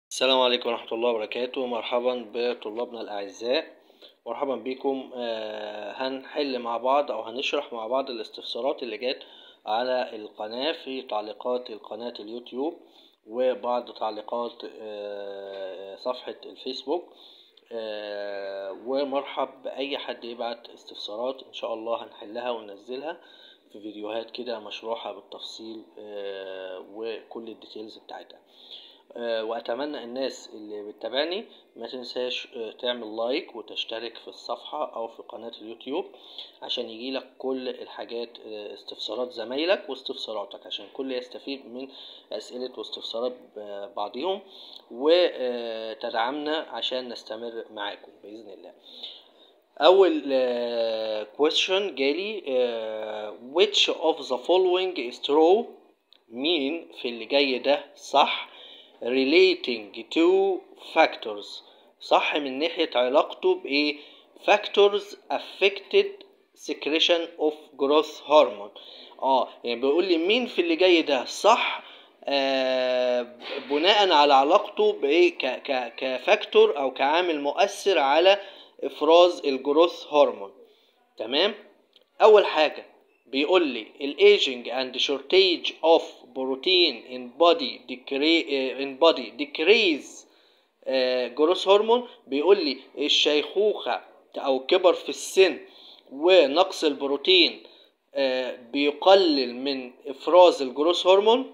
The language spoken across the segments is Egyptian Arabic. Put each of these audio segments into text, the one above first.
السلام عليكم ورحمة الله وبركاته مرحبا بطلابنا الأعزاء مرحبا بكم آه، هنحل مع بعض أو هنشرح مع بعض الاستفسارات اللي جات على القناة في تعليقات القناة اليوتيوب وبعض تعليقات آه، صفحة الفيسبوك آه، ومرحب بأي حد يبعت استفسارات إن شاء الله هنحلها وننزلها في فيديوهات كده مشروحة بالتفصيل آه، وكل الديتيلز بتاعتها آه، واتمنى الناس اللي بتتابعني ما تنساش آه، تعمل لايك وتشترك في الصفحة او في قناة اليوتيوب عشان يجيلك كل الحاجات آه، استفسارات زمايلك واستفساراتك عشان كل يستفيد من اسئلة واستفسارات ب- بعضهم وتدعمنا عشان نستمر معاكم باذن الله اول question جالي آه، which of the following is true مين في اللي جاي ده صح relating to factors صح من ناحية علاقته بإيه factors affected secretion of growth hormone اه يعني بيقول لي مين في اللي جاي ده صح آه بناء على علاقته بايه ك ك كفاكتور او كعامل مؤثر على افراز الجروث هرمون تمام اول حاجه بيقول لي الايجنج اند شورتيج اوف بروتين ان بودي ان بودي ديكريز جروث هرمون بيقول لي الشيخوخه او كبر في السن ونقص البروتين آه، بيقلل من افراز الجروث هرمون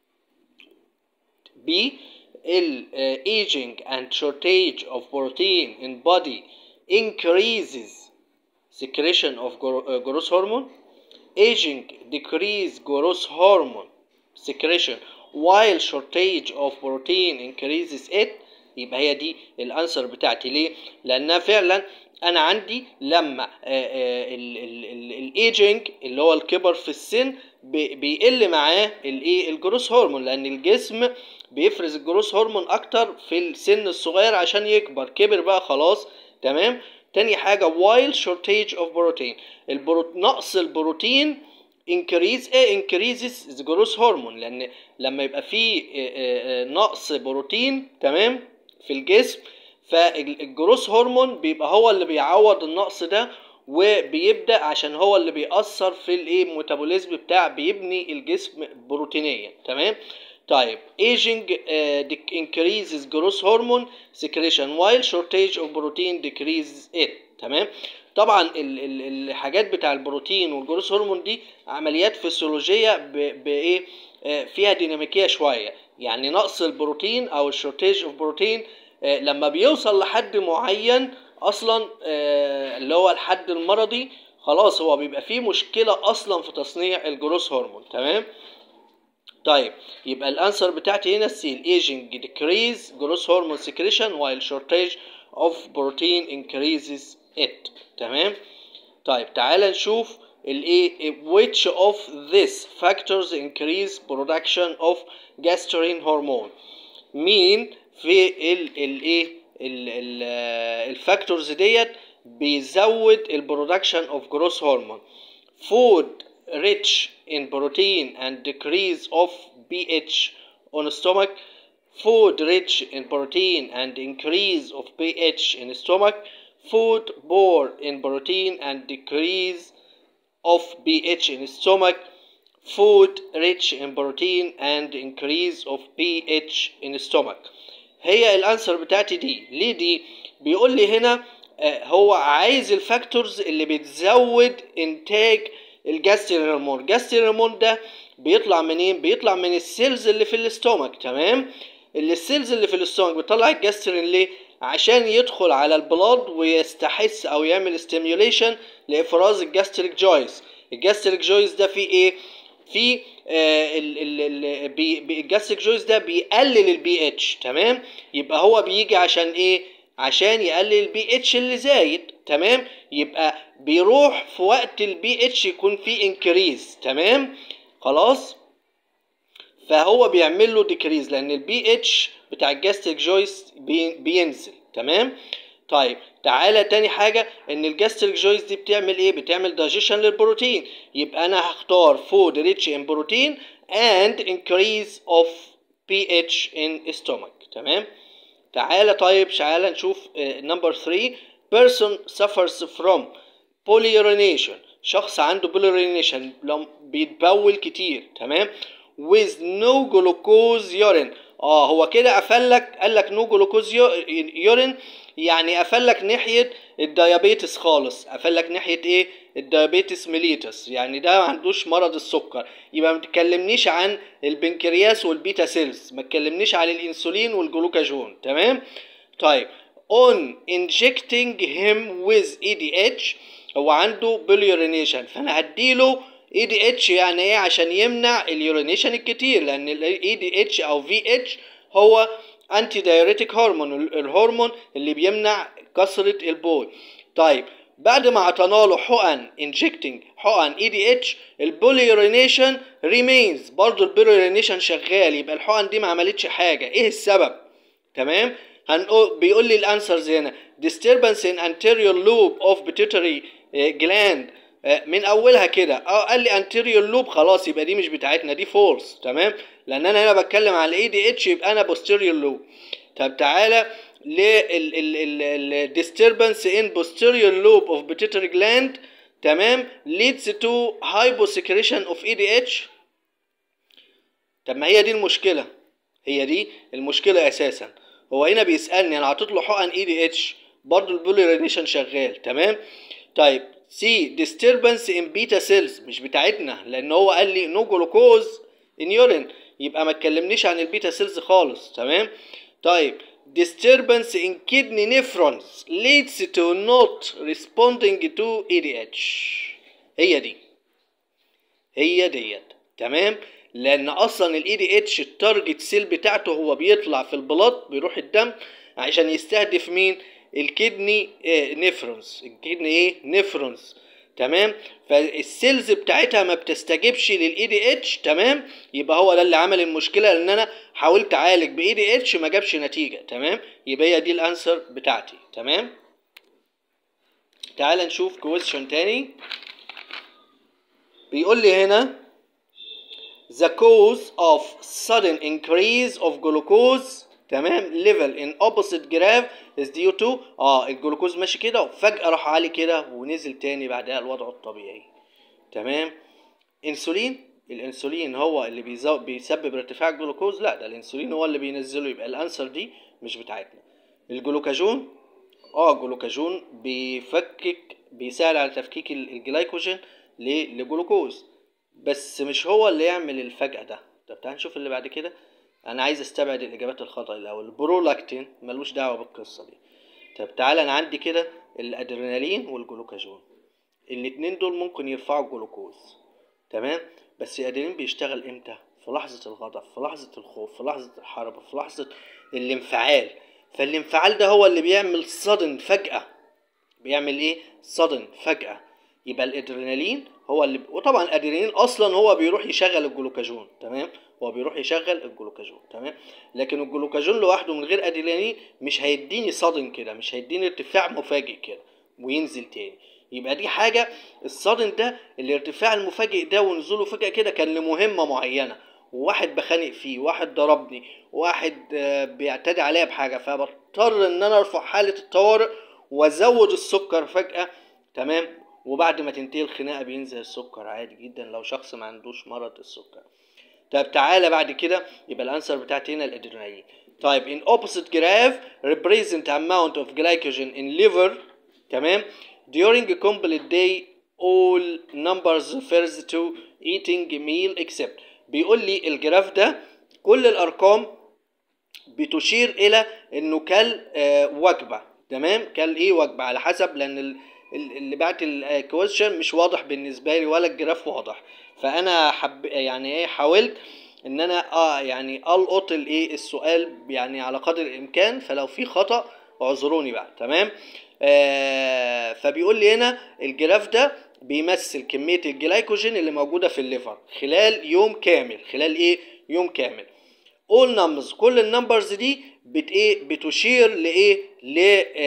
B ال uh, aging and shortage of protein in body increases secretion of gro- uh, growth hormone aging decrease growth hormone secretion while shortage of protein increases it يبقى هي دي الانسر بتاعتي ليه لانها فعلا انا عندي لما الايجنج اللي هو الكبر في السن بي- بيقل معاه الايه الجروث هرمون لان الجسم بيفرز الجروث هرمون اكتر في السن الصغير عشان يكبر كبر بقى خلاص تمام تاني حاجة while shortage of protein البرو... نقص البروتين increase ايه increases the growth hormone لان لما يبقى في آه، آه، آه، نقص بروتين تمام في الجسم فالجروث هرمون بيبقى هو اللي بيعوض النقص ده وبيبدا عشان هو اللي بيأثر في الايه الميتابوليزم بتاع بيبني الجسم بروتينيا تمام طيب aging uh, dec- increases growth hormone secretion while shortage of protein decreases it تمام طبعا ال ال الحاجات بتاع البروتين والجروث هرمون دي عمليات فسيولوجيه ب- بايه آه، فيها ديناميكيه شويه يعني نقص البروتين او الشورتيج اوف بروتين آه، لما بيوصل لحد معين اصلا آه، اللي هو الحد المرضي خلاص هو بيبقى فيه مشكله اصلا في تصنيع الجروث هرمون تمام طيب يبقى الانسر بتاعتي هنا السي الايجنج decrease growth hormone secretion while shortage of protein increases it تمام طيب تعال نشوف الايه which of these factors increase production of gastrin hormone مين في ال الايه الفاكتورز ديت بيزود البرودكشن اوف جروث هرمون food rich in protein and decrease of pH on stomach food rich in protein and increase of pH in stomach food poor in protein and decrease of pH in stomach food rich in protein and increase of pH in stomach هي الانسر بتاعتي دي ليه دي بيقول لي هنا آه، هو عايز الفاكتورز اللي بتزود انتاج الجاسترين هرمون الجاسترين هرمون ده بيطلع منين بيطلع من السيلز اللي في الاستومك تمام اللي السيلز اللي في الاستومك بتطلع الجاسترين ليه عشان يدخل على البلاد ويستحث او يعمل ستيميوليشن لافراز الجاستريك جويز الجاستريك جويز ده فيه ايه في آه ال ال ال بي بي- الجاستريك جويز ده بيقلل البي اتش تمام يبقى هو بيجي عشان ايه عشان يقلل البي اتش اللي زايد تمام يبقى بيروح في وقت البي اتش يكون فيه انكريز تمام خلاص فهو بيعمل له ديكريز لان البي اتش بتاع الجاستريك جويس بي بينزل تمام طيب تعالى تاني حاجة ان الجاستريك جويس دي بتعمل ايه بتعمل دايجيشن للبروتين يبقى انا هختار فود ريتش ان بروتين and increase of pH in stomach تمام تعالى طيب تعالى نشوف نمبر 3 person suffers from polyurination شخص عنده polyurination لو بيتبول كتير تمام with no glucose urine اه هو كده قفلك قال لك نو جلوكوز يورين يعني قفلك ناحيه الديابيتس خالص قفلك ناحيه ايه الديابيتس ميليتس يعني ده ما عندوش مرض السكر يبقى ما تكلمنيش عن البنكرياس والبيتا سيلز ما تكلمنيش عن الانسولين والجلوكاجون تمام طيب on injecting him with EDH هو عنده باليورينيشن فانا هديله اي دي اتش يعني ايه عشان يمنع اليورينيشن الكتير لان الاي دي اتش او في اتش هو انتي دايوريتيك هرمون الهرمون اللي بيمنع كثره البول طيب بعد ما عطانا له حقن انجكتنج حقن اي دي اتش البوليورينيشن ريمينز برضه البوليورينيشن شغال يبقى الحقن دي ما عملتش حاجه ايه السبب تمام هنقول بيقول لي الانسرز هنا disturbance in anterior lobe of pituitary gland من اولها كده اه قال لي anterior lobe خلاص يبقى دي مش بتاعتنا دي فولس تمام لان انا هنا بتكلم على الاي دي اتش يبقى انا posterior lobe طب تعالى لل disturbance in posterior lobe of pituitary gland تمام leads to hyposecretion of EDH طب ما هي دي المشكلة هي دي المشكلة اساسا هو هنا بيسألني انا عطيت له حقن اي دي اتش برضه البوليرينيشن شغال تمام طيب سي disturbance in beta cells مش بتاعتنا لان هو قال لي نو جلوكوز in urine يبقى ما تكلمنيش عن البيتا سيلز خالص تمام طيب disturbance in kidney nephrons leads to not responding to EDH هي دي هي ديت تمام لان اصلا الاي دي اتش التارجت سيل بتاعته هو بيطلع في البلط بيروح الدم عشان يستهدف مين الكدني إيه نفرونز الكدني ايه نفرونز تمام فالسيلز بتاعتها ما بتستجيبش للاي دي اتش تمام يبقى هو ده اللي عمل المشكله لان انا حاولت اعالج باي دي اتش ما جابش نتيجه تمام يبقى هي دي الانسر بتاعتي تمام تعال نشوف كويستشن تاني بيقول لي هنا the cause of sudden increase of glucose تمام level in opposite graph is due to اه الجلوكوز ماشي كده وفجأة راح عالي كده ونزل تاني بعدها الوضع الطبيعي تمام انسولين الانسولين هو اللي بيزو... بيسبب ارتفاع الجلوكوز لا ده الانسولين هو اللي بينزله يبقى الانسر دي مش بتاعتنا الجلوكاجون اه الجلوكاجون بيفكك بيساعد على تفكيك الجلايكوجين لجلوكوز بس مش هو اللي يعمل الفجأة ده طب تعال نشوف اللي بعد كده انا عايز استبعد الاجابات الخطأ الاول البرولاكتين ملوش دعوة بالقصة دي طب تعال انا عندي كده الادرينالين والجلوكاجون الاتنين دول ممكن يرفعوا الجلوكوز تمام بس الادرينالين بيشتغل امتى في لحظة الغضب في لحظة الخوف في لحظة الحرب في لحظة الانفعال فالانفعال ده هو اللي بيعمل صدن فجأة بيعمل ايه صدن فجأة يبقى الادرينالين هو اللي وطبعا الادرينالين اصلا هو بيروح يشغل الجلوكاجون تمام هو بيروح يشغل الجلوكاجون تمام لكن الجلوكاجون لوحده من غير ادرينالين مش هيديني صدن كده مش هيديني ارتفاع مفاجئ كده وينزل تاني يبقى دي حاجه الصدن ده الارتفاع المفاجئ ده ونزوله فجاه كده كان لمهمه معينه وواحد بخانق فيه واحد ضربني واحد بيعتدي عليا بحاجه فبضطر ان انا ارفع حاله الطوارئ وازود السكر فجاه تمام وبعد ما تنتهي الخناقه بينزل السكر عادي جدا لو شخص ما عندوش مرض السكر طيب تعالى بعد كده يبقى الانسر بتاعتي هنا الادرينالين طيب in opposite graph represent amount of glycogen in liver تمام during a complete day all numbers refers to eating meal except بيقول لي الجراف ده كل الارقام بتشير الى انه كل آه وجبه تمام كل ايه وجبه على حسب لان اللي بعت الكويشن مش واضح بالنسبه لي ولا الجراف واضح فانا حب يعني ايه حاولت ان انا اه يعني القط الايه السؤال يعني على قدر الامكان فلو في خطا اعذروني بقى تمام آه فبيقول لي هنا الجراف ده بيمثل كميه الجلايكوجين اللي موجوده في الليفر خلال يوم كامل خلال ايه يوم كامل all numbers كل النمبرز دي بت ايه بتشير لايه ل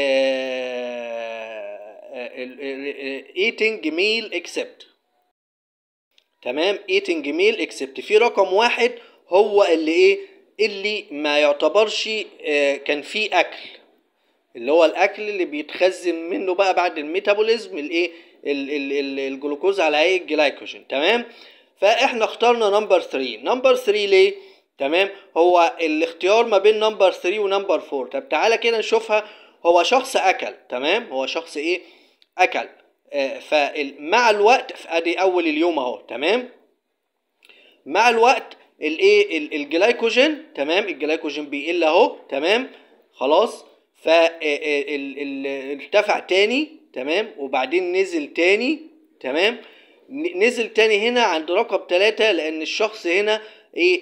eating meal except تمام eating meal except في رقم واحد هو اللي ايه اللي ما يعتبرش آه، كان فيه اكل اللي هو الاكل اللي بيتخزن منه بقى بعد الميتابوليزم الايه ال- ال- ال- الجلوكوز على هيئه جلايكوجين تمام فاحنا اخترنا نمبر 3 نمبر 3 ليه تمام هو الاختيار ما بين نمبر 3 ونمبر 4 طب تعالى كده نشوفها هو شخص اكل تمام هو شخص ايه اكل آه فمع الوقت ادي اول اليوم اهو تمام مع الوقت الايه ال- الجلايكوجين تمام الجلايكوجين بيقل اهو تمام خلاص ف ارتفع تاني تمام وبعدين نزل تاني تمام ن- نزل تاني هنا عند رقم ثلاثة لان الشخص هنا ايه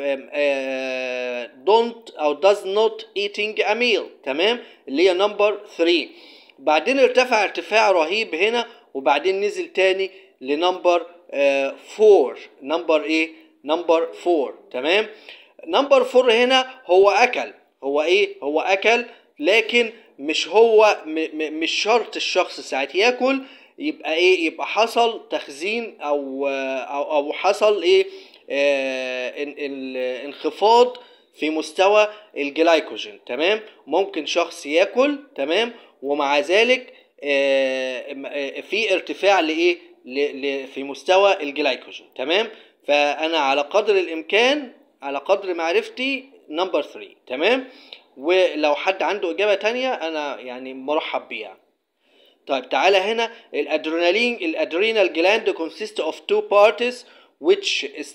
دونت او does not eating a meal تمام اللي هي نمبر 3 بعدين ارتفع ارتفاع رهيب هنا وبعدين نزل تاني لنمبر 4 نمبر ايه نمبر 4 تمام نمبر 4 هنا هو اكل هو ايه هو اكل لكن مش هو م م مش شرط الشخص ساعات ياكل يبقى ايه يبقى حصل تخزين او او, أو حصل ايه آه ان- ال- انخفاض في مستوى الجلايكوجين تمام ممكن شخص ياكل تمام ومع ذلك آه، م- آه، في ارتفاع لايه ل- ل- في مستوى الجلايكوجين تمام فانا على قدر الامكان على قدر معرفتي نمبر 3 تمام ولو حد عنده اجابه تانية انا يعني مرحب بيها طيب تعالى هنا الادرينالين الادرينال جلاند consist of two parts which is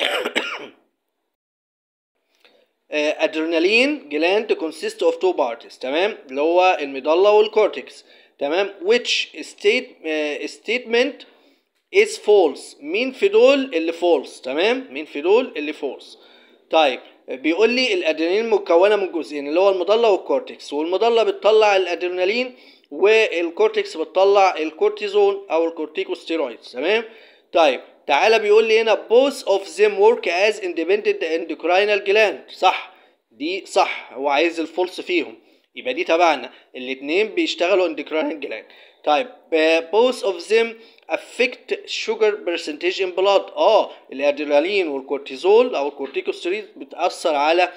ادرينالين جلاند consist of two parts تمام اللي هو المضلة والكورتكس تمام which state uh, statement is false مين في دول اللي false تمام مين في دول اللي false طيب بيقول لي الادرينالين مكونه من جزئين اللي هو المضله والكورتكس والمضله بتطلع الادرينالين والكورتكس بتطلع الكورتيزون او الكورتيكوستيرويدز تمام طيب تعالى بيقول لي هنا both of them work as independent endocrinal gland صح دي صح هو عايز الفولس فيهم يبقى دي تبعنا الاتنين بيشتغلوا endocrine gland طيب uh, both of them affect sugar percentage in blood اه الادرينالين والكورتيزول او الكورتيكوستيرويد بتاثر على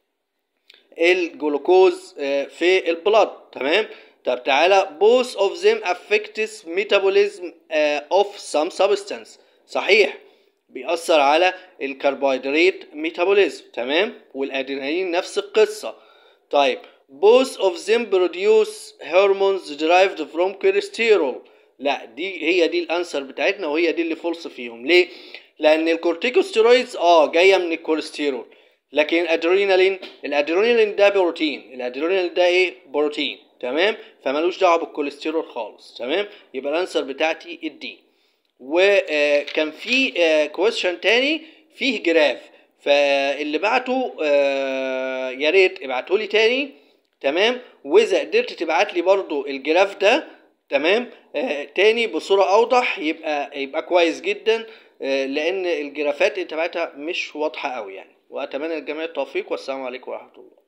الجلوكوز آه، في البلاد تمام طب تعالى both of them affects metabolism آه، of some substance صحيح بيأثر على الكربوهيدرات ميتابوليزم تمام والادرينالين نفس القصة طيب both of them produce hormones derived from cholesterol لا دي هي دي الانسر بتاعتنا وهي دي اللي فولس فيهم ليه لان الكورتيكوستيرويدز اه جايه من الكوليسترول لكن الادرينالين الادرينالين ده بروتين الادرينالين ده ايه بروتين تمام فمالوش دعوه بالكوليسترول خالص تمام يبقى الانسر بتاعتي الدي وكان في كويشن تاني فيه جراف فاللي بعته آه، يا ريت ابعته لي تاني تمام واذا قدرت تبعت لي برضو الجراف ده تمام آه تاني بصوره اوضح يبقى يبقى كويس جدا آه لان الجرافات اللي تبعتها مش واضحه قوي يعني واتمنى للجميع التوفيق والسلام عليكم ورحمه الله